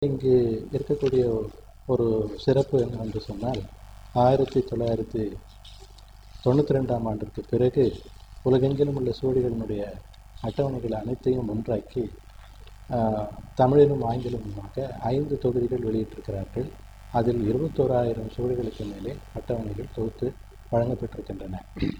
இங்கு இருக்கக்கூடிய ஒரு சிறப்பு என்னவென்று சொன்னால் ஆயிரத்தி தொள்ளாயிரத்தி தொண்ணூற்றி ரெண்டாம் ஆண்டிற்கு பிறகு உலகெங்கிலும் உள்ள சுவடிகளினுடைய அட்டவணைகள் அனைத்தையும் ஒன்றாக்கி ஆஹ், தமிழிலும் ஆங்கிலமுமாக ஐந்து தொகுதிகள் வெளியிட்டிருக்கிறார்கள் அதில் இருபத்தோராயிரம் சுவடிகளுக்கு மேலே அட்டவணைகள் தொகுத்து வழங்கப்பட்டிருக்கின்றன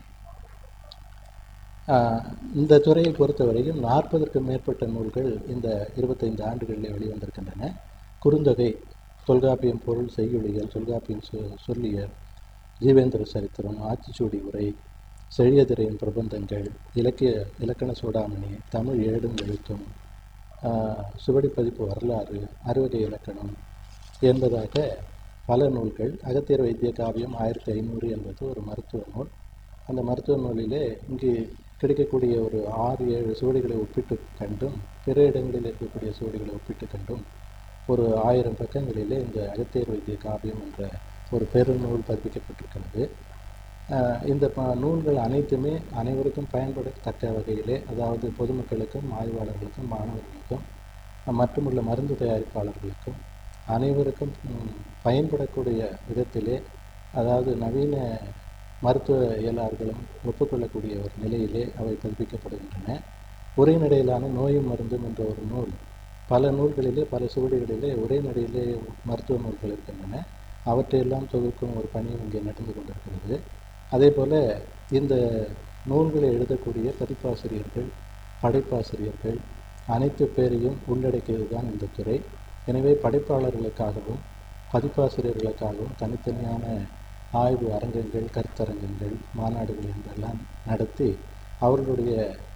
ஆஹ், இந்த துறையை பொறுத்தவரையும் நாற்பதற்கும் மேற்பட்ட நூல்கள் இந்த இருபத்தைந்து ஆண்டுகளில் வெளிவந்திருக்கின்றன குறுந்தொகை தொல்காப்பியம் பொருள் செய்யுளியல் தொல்காப்பியம் சொ சொல்லியல் ஜீவேந்திர சரித்திரம் ஆத்திச்சூடி உரை செழியதிரையின் பிரபந்தங்கள் இலக்கிய இலக்கண சூடாமணி தமிழ் ஏடும் எழுத்தும் ஆஹ், சுவடி பதிப்பு வரலாறு அறுவகை இலக்கணம் என்பதாக பல நூல்கள் அகத்தியர் வைத்திய காவியம் ஆயிரத்தி ஐநூறு என்பது ஒரு மருத்துவ நூல் அந்த மருத்துவ நூலிலே இங்கு கிடைக்கக்கூடிய ஒரு ஆறு ஏழு சுவடிகளை ஒப்பிட்டு கண்டும் பிற இடங்களில் இருக்கக்கூடிய சுவடிகளை ஒப்பிட்டு கண்டும் ஒரு ஆயிரம் பக்கங்களிலே இந்த அகத்தியர் வைத்திய காவியம் என்ற ஒரு பெருநூல் பதிப்பிக்கப்பட்டிருக்கிறது ஆஹ் இந்த ப- நூல்கள் அனைத்துமே அனைவருக்கும் பயன்படத்தக்க வகையிலே அதாவது பொதுமக்களுக்கும் ஆய்வாளர்களுக்கும் மாணவர்களுக்கும் அஹ் மற்றுமுள்ள மருந்து தயாரிப்பாளர்களுக்கும் அனைவருக்கும் ம், பயன்படக்கூடிய விதத்திலே அதாவது நவீன மருத்துவ இயலாளர்களும் ஒப்புக்கொள்ளக்கூடிய ஒரு நிலையிலே அவை பதிப்பிக்கப்படுகின்றன உரைநடையிலான நோயும் மருந்தும் என்ற ஒரு நூல் பல நூல்களிலே பல சுவடிகளிலே உரைநடையிலே மருத்துவ நூல்கள் இருக்கின்றன அவற்றையெல்லாம் தொகுக்கும் ஒரு பணியும் இங்கே நடந்து கொண்டிருக்கிறது அதே போல இந்த நூல்களை எழுதக்கூடிய பதிப்பாசிரியர்கள் படைப்பாசிரியர்கள் அனைத்து பேரையும் உள்ளடக்கியது தான் இந்த துறை எனவே படைப்பாளர்களுக்காகவும் பதிப்பாசிரியர்களுக்காகவும் தனித்தனியான ஆய்வு அரங்கங்கள் கருத்தரங்கங்கள் மாநாடுகள் என்றெல்லாம் நடத்தி அவர்களுடைய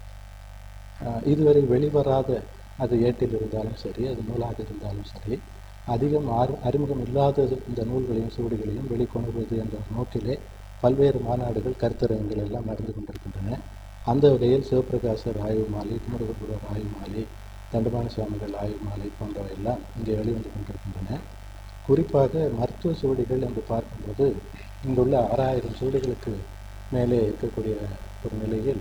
அஹ், இதுவரை வெளிவராத அது ஏட்டில் இருந்தாலும் சரி அது நூலாக இருந்தாலும் சரி அதிகம் ஆறு அறிமுகம் இல்லாத இந்த நூல்களையும் சுவடிகளையும் வெளிக்கொணர்வது என்ற நோக்கிலே பல்வேறு மாநாடுகள் கருத்தரங்குகள் எல்லாம் நடந்து கொண்டிருக்கின்றன அந்த வகையில் சிவபிரகாசர் ஆய்வு மாலை குமரகுருவர் ஆய்வு மாலை தண்டபாணி சுவாமிகள் ஆய்வு மாலை போன்றவை எல்லாம் இங்கே வெளிவந்து கொண்டிருக்கின்றன குறிப்பாக மருத்துவ சுவடிகள் என்று பார்க்கும்போது இங்குள்ள ஆறாயிரம் சுவடிகளுக்கு மேலே இருக்கக்கூடிய ஒரு நிலையில்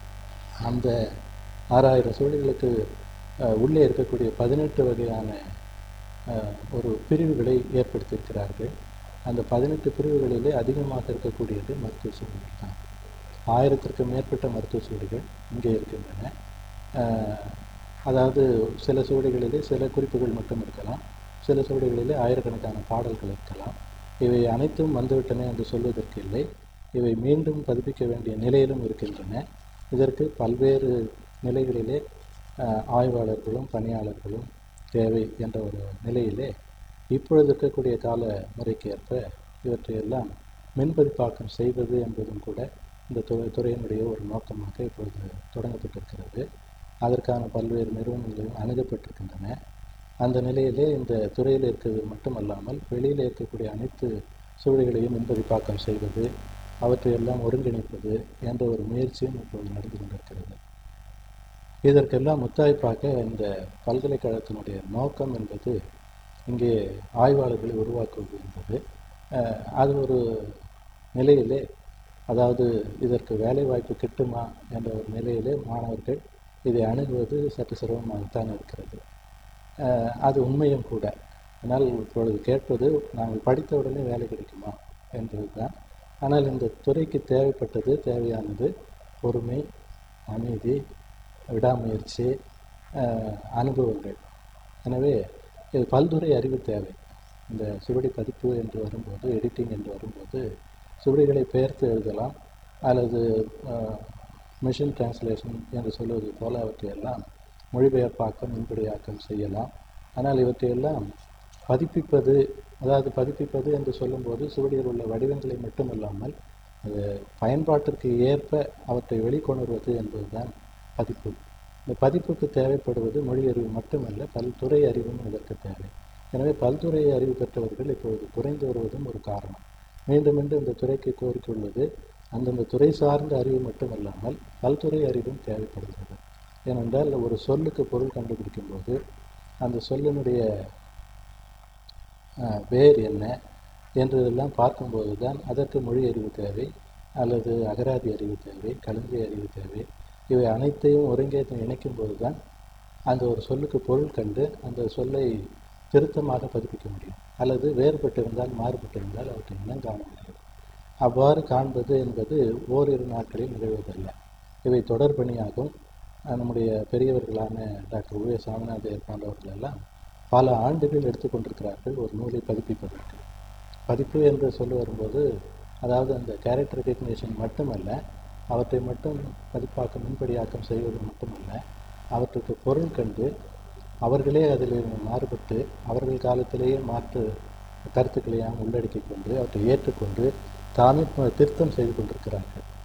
அந்த ஆறாயிரம் சுவடிகளுக்கு அஹ், உள்ளே இருக்கக்கூடிய பதினெட்டு வகையான அஹ், ஒரு பிரிவுகளை ஏற்படுத்தியிருக்கிறார்கள் அந்த பதினெட்டு பிரிவுகளிலே அதிகமாக இருக்கக்கூடியது மருத்துவ சுவடிகள் தான் ஆயிரத்திற்கும் மேற்பட்ட மருத்துவ சுவடிகள் இங்கே இருக்கின்றன அஹ், அதாவது சில சுவடிகளிலே சில குறிப்புகள் மட்டும் இருக்கலாம் சில சுவடிகளிலே ஆயிரக்கணக்கான பாடல்கள் இருக்கலாம் இவை அனைத்தும் வந்துவிட்டன என்று சொல்வதற்கு இல்லை இவை மீண்டும் பதிப்பிக்க வேண்டிய நிலையிலும் இருக்கின்றன இதற்கு பல்வேறு நிலைகளிலே அஹ், ஆய்வாளர்களும் பணியாளர்களும் தேவை என்ற ஒரு நிலையிலே இப்பொழுது இருக்கக்கூடிய கால முறைக்கு ஏற்ப இவற்றையெல்லாம் மின்பதிப்பாக்கம் செய்வது என்பதும் கூட இந்த துறை துறையினுடைய ஒரு நோக்கமாக இப்பொழுது தொடங்கப்பட்டிருக்கிறது அதற்கான பல்வேறு நிறுவனங்களும் அணுகப்பட்டிருக்கின்றன அந்த நிலையிலே இந்த துறையில் இருக்கிறது மட்டுமல்லாமல் வெளியில் இருக்கக்கூடிய அனைத்து சூழல்களையும் மின்பதிப்பாக்கம் செய்வது அவற்றையெல்லாம் ஒருங்கிணைப்பது என்ற ஒரு முயற்சியும் இப்பொழுது நடந்து கொண்டிருக்கிறது இதற்கெல்லாம் முத்தாய்ப்பாக இந்த பல்கலைக்கழகத்தினுடைய நோக்கம் என்பது இங்கே ஆய்வாளர்களை உருவாக்குவது என்பது அஹ், அது ஒரு நிலையிலே அதாவது இதற்கு வேலை வாய்ப்பு கிட்டுமா என்ற ஒரு நிலையிலே மாணவர்கள் இதை அணுகுவது சற்று சிரமமாகத்தான் இருக்கிறது அஹ், அது உண்மையும் கூட ஆனால் இப்பொழுது கேட்பது நாங்கள் படித்த உடனே வேலை கிடைக்குமா என்பதுதான் ஆனால் இந்த துறைக்கு தேவைப்பட்டது தேவையானது பொறுமை அமைதி விடாமுயற்சி அஹ், அனுபவங்கள் எனவே இது பல்துறை அறிவு தேவை இந்த சுவடி பதிப்பு என்று வரும்போது எடிட்டிங் என்று வரும்போது சுவடிகளை பெயர்த்து எழுதலாம் அல்லது மிஷின் டிரான்ஸ்லேஷன் என்று சொல்வது போல அவற்றையெல்லாம் மொழிபெயர்ப்பாக்கம் மின்படியாக்கம் செய்யலாம் ஆனால் இவற்றையெல்லாம் பதிப்பிப்பது அதாவது பதிப்பிப்பது என்று சொல்லும்போது சுவடியில் உள்ள வடிவங்களை மட்டுமல்லாமல் அது பயன்பாட்டிற்கு ஏற்ப அவற்றை வெளிக்கொணர்வது என்பதுதான் பதிப்பு இந்த பதிப்புக்கு தேவைப்படுவது மொழி அறிவு மட்டுமல்ல பல்துறை அறிவும் இதற்கு தேவை எனவே பல்துறை அறிவு பெற்றவர்கள் இப்பொழுது குறைந்து வருவதும் ஒரு காரணம் மீண்டும் மீண்டும் இந்த துறைக்கு கோரிக்கை உள்ளது அந்தந்த துறை சார்ந்த அறிவு மட்டுமல்லாமல் பல்துறை அறிவும் தேவைப்படுகிறது ஏனென்றால் ஒரு சொல்லுக்கு பொருள் கண்டுபிடிக்கும் போது அந்த சொல்லினுடைய அஹ், வேர் என்ன என்றதெல்லாம் பார்க்கும்போது தான் அதற்கு மொழி அறிவு தேவை அல்லது அகராதி அறிவு தேவை களஞ்சிய அறிவு தேவை இவை அனைத்தையும் ஒருங்கே இணைக்கும் போது தான் அந்த ஒரு சொல்லுக்கு பொருள் கண்டு அந்த சொல்லை திருத்தமாக பதிப்பிக்க முடியும் அல்லது வேறுபட்டிருந்தால் மாறுபட்டிருந்தால் அவற்றை இனம் காண முடியும் அவ்வாறு காண்பது என்பது ஓரிரு நாட்களில் நிகழ்வதல்ல இவை தொடர்பணியாகும் அஹ் நம்முடைய பெரியவர்களான டாக்டர் உவே சாமிநாதையர் போன்றவர்கள் எல்லாம் பல ஆண்டுகள் எடுத்துக்கொண்டிருக்கிறார்கள் ஒரு நூலை பதிப்பிப்பதற்கு பதிப்பு என்று சொல்ல வரும்போது அதாவது அந்த கேரக்டர் ரெகக்னேஷன் மட்டுமல்ல அவற்றை மட்டும் பதிப்பாக்கம் முன்படியாக்கம் செய்வது மட்டுமல்ல அவற்றுக்கு பொருள் கண்டு அவர்களே அதில் இருந்து மாறுபட்டு அவர்கள் காலத்திலேயே மாற்று கருத்துக்களையாம் உள்ளடக்கிக் கொண்டு அவற்றை ஏற்றுக்கொண்டு தாமே ப- திருத்தம் செய்து கொண்டிருக்கிறார்கள்